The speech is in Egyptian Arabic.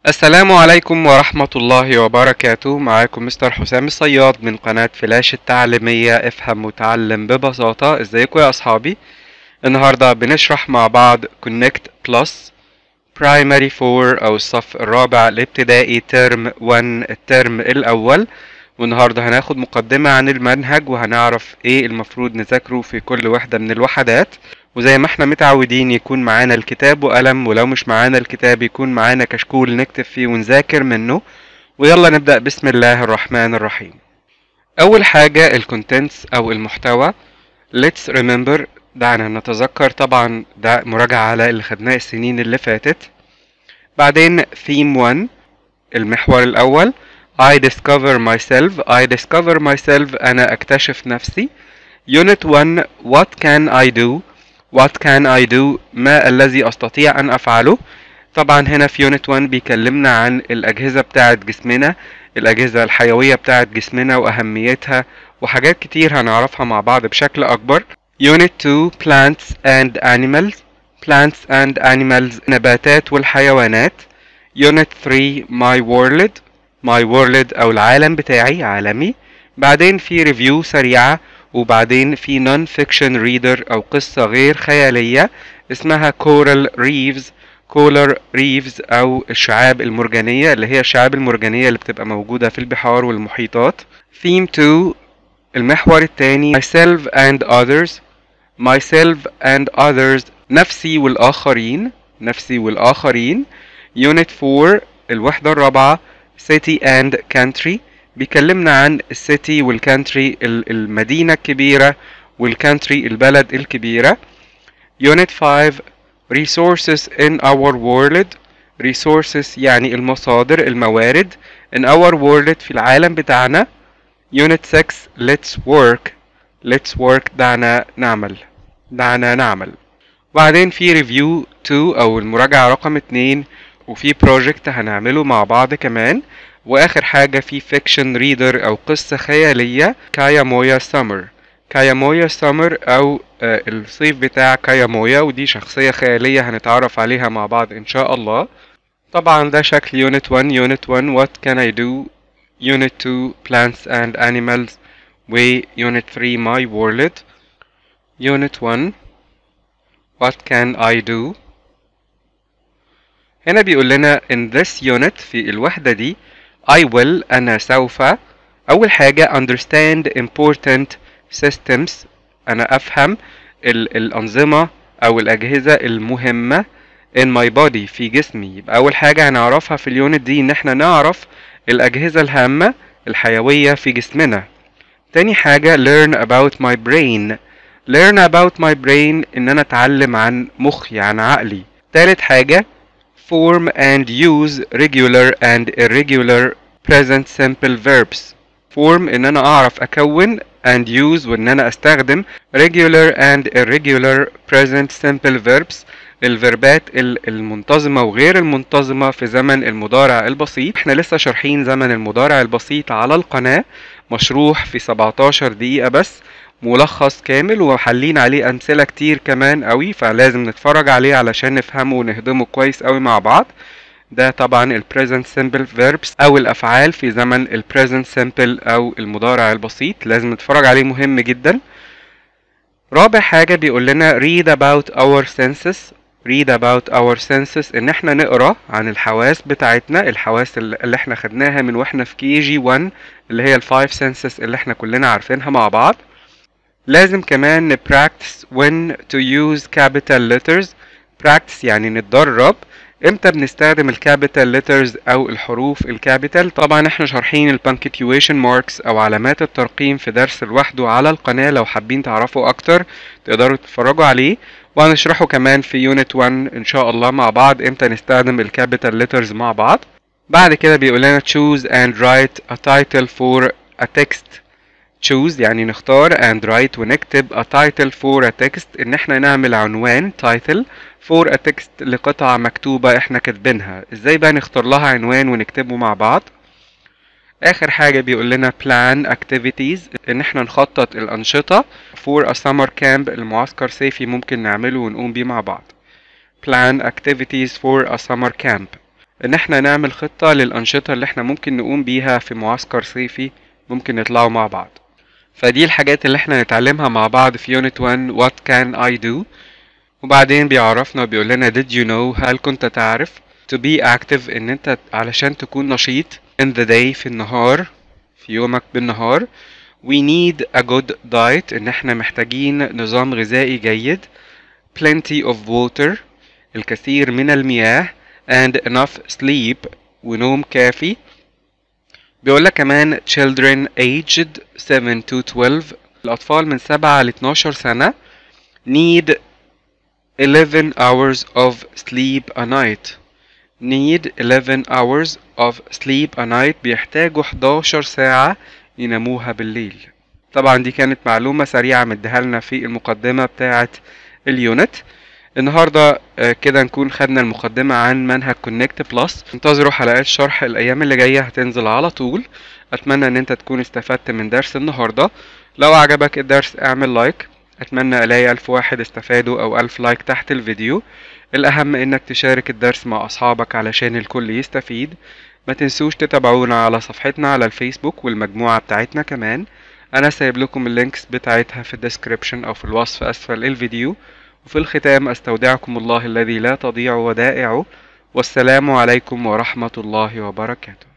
السلام عليكم ورحمة الله وبركاته معاكم مستر حسام الصياد من قناة فلاش التعليمية افهم وتعلم ببساطة ازيكم يا اصحابي النهاردة بنشرح مع بعض Connect Plus Primary 4 او الصف الرابع الابتدائي ترم 1 الترم الاول والنهاردة هناخد مقدمة عن المنهج وهنعرف ايه المفروض نذاكره في كل وحدة من الوحدات وزي ما احنا متعودين يكون معانا الكتاب وقلم ولو مش معانا الكتاب يكون معانا كشكول نكتب فيه ونذاكر منه ويلا نبدأ بسم الله الرحمن الرحيم أول حاجة الكونتنتس أو المحتوى let's remember دعنا نتذكر طبعا ده مراجعة على اللي خدناه السنين اللي فاتت بعدين theme 1 المحور الأول I discover myself I discover myself أنا أكتشف نفسي Unit 1 What can I do What can I do ما الذي أستطيع أن أفعله طبعا هنا في Unit 1 بيكلمنا عن الأجهزة بتاعة جسمنا الأجهزة الحيوية بتاعة جسمنا وأهميتها وحاجات كتير هنعرفها مع بعض بشكل أكبر Unit 2 Plants and Animals Plants and Animals نباتات والحيوانات Unit 3 My World My World أو العالم بتاعي عالمي بعدين في ريفيو سريعة وبعدين في نون فيكشن ريدر أو قصة غير خيالية اسمها كورال ريفز كولر ريفز أو الشعاب المرجانية اللي هي الشعاب المرجانية اللي بتبقى موجودة في البحار والمحيطات Theme 2 المحور الثاني Myself and Others Myself and Others نفسي والآخرين نفسي والآخرين Unit 4 الوحدة الرابعة City and Country بيكلمنا عن السيتي والكانتري المدينة الكبيرة والكانتري البلد الكبيرة Unit 5 Resources in our world Resources يعني المصادر الموارد in our world في العالم بتاعنا Unit 6 Let's work Let's work دعنا نعمل دعنا نعمل وبعدين في ريفيو 2 أو المراجعة رقم 2 وفي بروجكت هنعمله مع بعض كمان واخر حاجة في فيكشن ريدر او قصة خيالية كايا مويا سمر كايا مويا سمر او آه الصيف بتاع كايا مويا ودي شخصية خيالية هنتعرف عليها مع بعض ان شاء الله طبعا ده شكل يونت 1 يونت 1 what can I do يونت 2 plants and animals و يونت 3 my world يونت 1 what can I do هنا بيقول لنا in this unit في الوحدة دي I will أنا سوف أول حاجة understand important systems أنا أفهم ال الأنظمة أو الأجهزة المهمة in my body في جسمي يبقى أول حاجة هنعرفها في اليونت دي إن إحنا نعرف الأجهزة الهامة الحيوية في جسمنا تاني حاجة learn about my brain learn about my brain إن أنا أتعلم عن مخي عن عقلي تالت حاجة form and use regular and irregular present simple verbs form ان انا اعرف اكون and use وان انا استخدم regular and irregular present simple verbs الفيربات المنتظمة وغير المنتظمة في زمن المضارع البسيط احنا لسه شارحين زمن المضارع البسيط على القناة مشروح في 17 دقيقة بس ملخص كامل وحلين عليه امثله كتير كمان قوي فلازم نتفرج عليه علشان نفهمه ونهضمه كويس قوي مع بعض ده طبعا ال present simple verbs او الافعال في زمن ال present simple او المضارع البسيط لازم نتفرج عليه مهم جدا رابع حاجه بيقول لنا read about our senses read about our senses ان احنا نقرا عن الحواس بتاعتنا الحواس اللي احنا خدناها من واحنا في كي جي 1 اللي هي الفايف senses اللي احنا كلنا عارفينها مع بعض لازم كمان نبراكتس when to use capital letters practice يعني نتدرب امتى بنستخدم الكابيتال letters او الحروف الكابيتال طبعا احنا شارحين البانكتيويشن ماركس او علامات الترقيم في درس لوحده على القناة لو حابين تعرفوا اكتر تقدروا تتفرجوا عليه وهنشرحه كمان في يونت 1 ان شاء الله مع بعض امتى نستخدم الكابيتال letters مع بعض بعد كده بيقول لنا choose and write a title for a text choose يعني نختار and write ونكتب a title for a text ان احنا نعمل عنوان title for a text لقطعة مكتوبة احنا كاتبينها ازاي بقى نختار لها عنوان ونكتبه مع بعض اخر حاجة بيقول لنا plan activities ان احنا نخطط الانشطة for a summer camp المعسكر صيفي ممكن نعمله ونقوم بيه مع بعض plan activities for a summer camp ان احنا نعمل خطة للأنشطة اللي احنا ممكن نقوم بيها في معسكر صيفي ممكن نطلعوا مع بعض فدي الحاجات اللي احنا نتعلمها مع بعض في يونت 1 What can I do وبعدين بيعرفنا وبيقول لنا did you know هل كنت تعرف to be active ان انت علشان تكون نشيط in the day في النهار في يومك بالنهار we need a good diet ان احنا محتاجين نظام غذائي جيد plenty of water الكثير من المياه and enough sleep ونوم كافي بيقول لك كمان children aged 7 to 12 الأطفال من 7 ل 12 سنة need 11 hours of sleep a night need 11 hours of sleep a night بيحتاجوا 11 ساعة يناموها بالليل طبعا دي كانت معلومة سريعة مديها لنا في المقدمة بتاعة اليونت النهاردة آه، كده نكون خدنا المقدمة عن منهج كونكت بلس انتظروا حلقات شرح الأيام اللي جاية هتنزل على طول أتمنى إن أنت تكون استفدت من درس النهاردة لو عجبك الدرس اعمل لايك أتمنى ألاقي ألف واحد استفادوا أو ألف لايك تحت الفيديو الأهم إنك تشارك الدرس مع أصحابك علشان الكل يستفيد ما تنسوش تتابعونا على صفحتنا على الفيسبوك والمجموعة بتاعتنا كمان أنا سايب لكم اللينكس بتاعتها في الديسكريبشن أو في الوصف أسفل الفيديو وفي الختام أستودعكم الله الذي لا تضيع ودائعه والسلام عليكم ورحمة الله وبركاته